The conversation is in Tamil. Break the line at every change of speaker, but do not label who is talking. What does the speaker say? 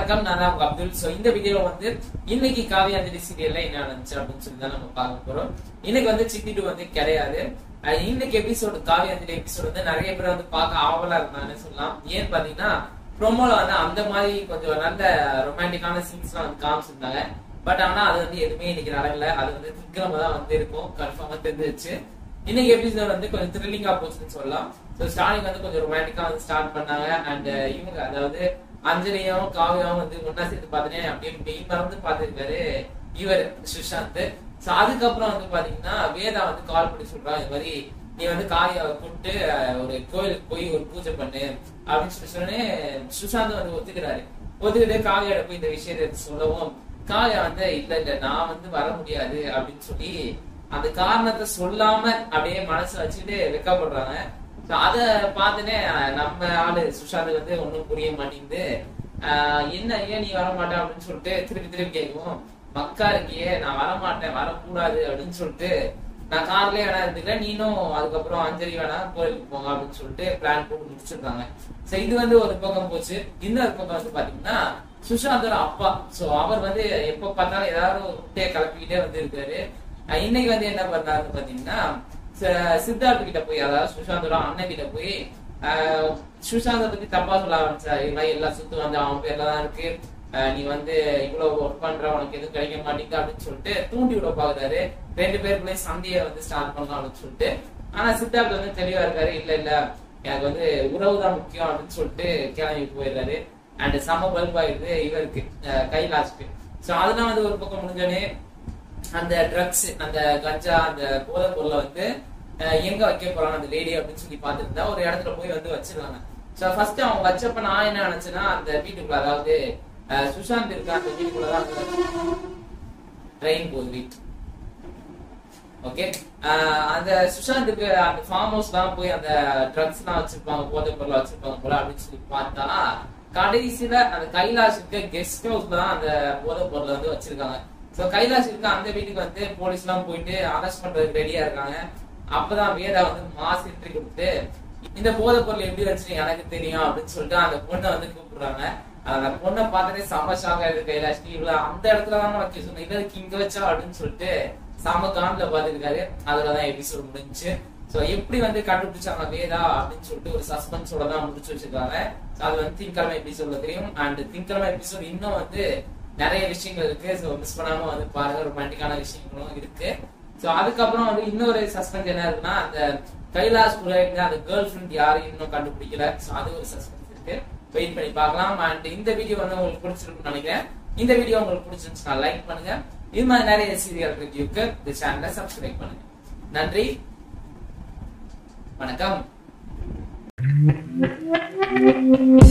வணக்கம் நான் தான் உங்க அப்துல் சோ இந்த வீடியோ வந்து இன்னைக்கு காவியாஞ்சலி சீரியல்ல என்ன நடந்துச்சு அப்படின்னு சொல்லி தான் நம்ம பார்க்க போறோம் இன்னைக்கு வந்து சித்தி டூ வந்து கிடையாது அஹ் இன்னைக்கு எபிசோடு காவியாஞ்சலி எபிசோடு வந்து நிறைய பேர் வந்து பார்க்க ஆவலா இருந்தாங்கன்னு சொல்லலாம் ஏன்னு பாத்தீங்கன்னா ப்ரோமோல வந்து அந்த மாதிரி கொஞ்சம் நல்ல ரொமான்டிக்கான சீன்ஸ் எல்லாம் வந்து காமிச்சிருந்தாங்க பட் ஆனா அது வந்து எதுவுமே இன்னைக்கு நடக்கல அது வந்து திக்கிரம தான் வந்து இருக்கும் கன்ஃபார்மா தெரிஞ்சிருச்சு இன்னைக்கு எபிசோட் வந்து கொஞ்சம் த்ரில்லிங்கா போச்சுன்னு சொல்லலாம் ஸோ ஸ்டார்டிங் வந்து கொஞ்சம் ரொமான்டிக்கா வந்து ஸ்டார்ட் பண்ணாங்க அண்ட் இவங்க அதாவது அஞ்சலியும் காவியாவும் வந்து ஒன்னா சேர்த்து பார்த்துட்டேன் அப்படியே மெய் மறந்து பார்த்துருக்காரு இவர் சுஷாந்த் ஸோ அதுக்கப்புறம் வந்து பாத்தீங்கன்னா வேதா வந்து கால் பண்ணி சொல்றா இது மாதிரி நீ வந்து காவியாவை கூப்பிட்டு அஹ், ஒரு கோயிலுக்கு போய் ஒரு பூஜை பண்ணு அப்படின்னு சொல்லி சொன்னே சுஷாந்த் வந்து ஒத்துக்கிறாரு ஒத்துக்கிட்டு காவியாட போய் இந்த விஷயத்தை எடுத்து சொல்லவும் காவியா வந்து இல்ல இல்ல நான் வந்து வர முடியாது அப்படின்னு சொல்லி அந்த காரணத்தை சொல்லாம அப்படியே மனசுல வச்சுட்டு வெக்கப்படுறாங்க So அத பார்த்துனே நம்ம ஆளு சுஷாந்த் வந்து ஒண்ணும் புரிய மாட்டேங்குது ஆஹ் என்ன ஏன் நீ வர மாட்டே அப்படின்னு சொல்லிட்டு திருப்பி திருப்பி கேட்கவும் மக்கா இருக்கியே நான் வர மாட்டேன் வரக்கூடாது அப்படின்னு சொல்லிட்டு நான் கார்லயே வேணா இருந்துக்கிறேன் நீனும் அதுக்கப்புறம் அஞ்சலி வேணா கோயிலுக்கு போங்க அப்படின்னு சொல்லிட்டு பிளான் போட்டு முடிச்சிருக்காங்க சோ இது வந்து ஒரு பக்கம் போச்சு இன்னொரு பக்கம் வந்து பாத்தீங்கன்னா சுஷாந்தோட அப்பா சோ அவர் வந்து எப்ப பார்த்தாலும் ஏதாவது ஒரு குட்டையை கிளப்பிக்கிட்டே வந்து இருக்காரு அஹ் இன்னைக்கு வந்து என்ன பண்ணாருன்னு பாத்தீங்கன்னா ச- சித்தார்த் கிட்ட போய் அதாவது சுஷாந்தோட அண்ணன் கிட்ட போய் ஆஹ் சுஷாந்த பத்தி தப்பா சொல்ல ஆரம்பிச்சாரு இதெல்லாம் எல்லா சொத்து வந்து அவன் பேர்ல தான் இருக்கு ஆஹ் நீ வந்து இவ்வளவு ஒர்க் பண்ற உனக்கு எதுவும் கிடைக்க மாட்டேங்குது அப்படின்னு சொல்லிட்டு தூண்டி விட பாக்குறாரு ரெண்டு பேருக்குள்ளே சண்டையை வந்து ஸ்டார்ட் பண்ணலாம் அப்படின்னு சொல்லிட்டு ஆனா சித்தார்த் வந்து தெளிவா இருக்காரு இல்ல இல்ல எனக்கு வந்து உறவு தான் முக்கியம் அப்படின்னு சொல்லிட்டு கிளம்பி போயிடுறாரு அண்ட் செம பல்ப் ஆயிடுது இவருக்கு ஆஹ் கைலாஷ்க்கு சோ அதெல்லாம் வந்து ஒரு பக்கம் முடிஞ்சோடனே அந்த ட்ரக்ஸ் அந்த கஞ்சா அந்த போதைப் பொருளை வந்து அஹ், எங்க வைக்க போறாங்க அந்த லேடி அப்படின்னு சொல்லி பார்த்துருந்தா ஒரு இடத்துல போய் வந்து வச்சிருக்காங்க சோ ஃபர்ஸ்ட் அவங்க வச்சப்ப நான் என்ன நினைச்சேன்னா அந்த வீட்டுக்குள்ள அதாவது அஹ், சுஷாந்த் இருக்க அந்த வீட்டுக்குள்ளதான் ட்ரெயின் போகுது வீட்டு ஓகே அந்த சுஷாந்துக்கு அந்த ஃபார்ம் ஹவுஸ் தான் போய் அந்த ட்ரக்ஸ் எல்லாம் வச்சிருப்பாங்க போதைப் பொருள் வச்சிருப்பாங்க போல அப்படின்னு சொல்லி பார்த்தா கடைசியில அந்த கைலாஷ் இருக்க கெஸ்ட் ஹவுஸ்ல தான் அந்த போதைப் பொருளை வந்து வச்சிருக்காங்க சோ கைலாஷ் இருக்க அந்த வீட்டுக்கு வந்து போலீஸ் எல்லாம் போயிட்டு அரெஸ்ட் பண்றதுக்கு ரெடியா இருக்காங்க அப்பதான் வேதா வந்து மாஸ் என்ட்ரி கொடுத்து இந்த போதைப் பொருள் எப்படி வச்சு எனக்கு தெரியும் அப்படின்னு சொல்லிட்டு அந்த பொண்ணை வந்து கூப்பிடுறாங்க அந்த பொண்ணை பார்த்தாலே செம ஷாக் ஆயிடுது கைலாஷ் இவ்வளவு அந்த இடத்துல தான் வைக்க சொன்னேன் இல்ல இதுக்கு இங்க வச்சா அப்படின்னு சொல்லிட்டு செம காண்ல பாத்துருக்காரு அதுலதான் எபிசோட் முடிஞ்சுச்சு சோ எப்படி வந்து கண்டுபிடிச்சாங்க வேதா அப்படின்னு சொல்லிட்டு ஒரு சஸ்பென்ஸோட தான் முடிச்சு வச்சிருக்காங்க So அது வந்து திங்கக்கிழமை எபிசோட்ல தெரியும் அண்ட் திங்கக்கிழமை எபிசோட் இன்னும் வந்து நிறைய விஷயங்கள் இருக்கு சோ மிஸ் பண்ணாம வந்து பாருங்க ரொமான்டிக்கான விஷயங்களும் இருக்கு சோ அதுக்கப்புறம் வந்து இன்னொரு சஸ்பென்ஸ் என்ன இருக்குன்னா அந்த கைலாஷ் கூட இருந்த அந்த கேர்ள் ஃபிரெண்ட் யாரும் இன்னும் கண்டுபிடிக்கல சோ அது ஒரு சஸ்பென்ஸ் இருக்கு வெயிட் பண்ணி பார்க்கலாம் அண்ட் இந்த வீடியோ வந்து உங்களுக்கு பிடிச்சிருக்கும்னு நினைக்கிறேன் இந்த வீடியோ உங்களுக்கு பிடிச்சிருந்துச்சுன்னா லைக் பண்ணுங்க இது மாதிரி நிறைய சீரியல் ரிவ்யூக்கு இந்த சேனலை சப்ஸ்கிரைப் பண்ணுங்க நன்றி வணக்கம்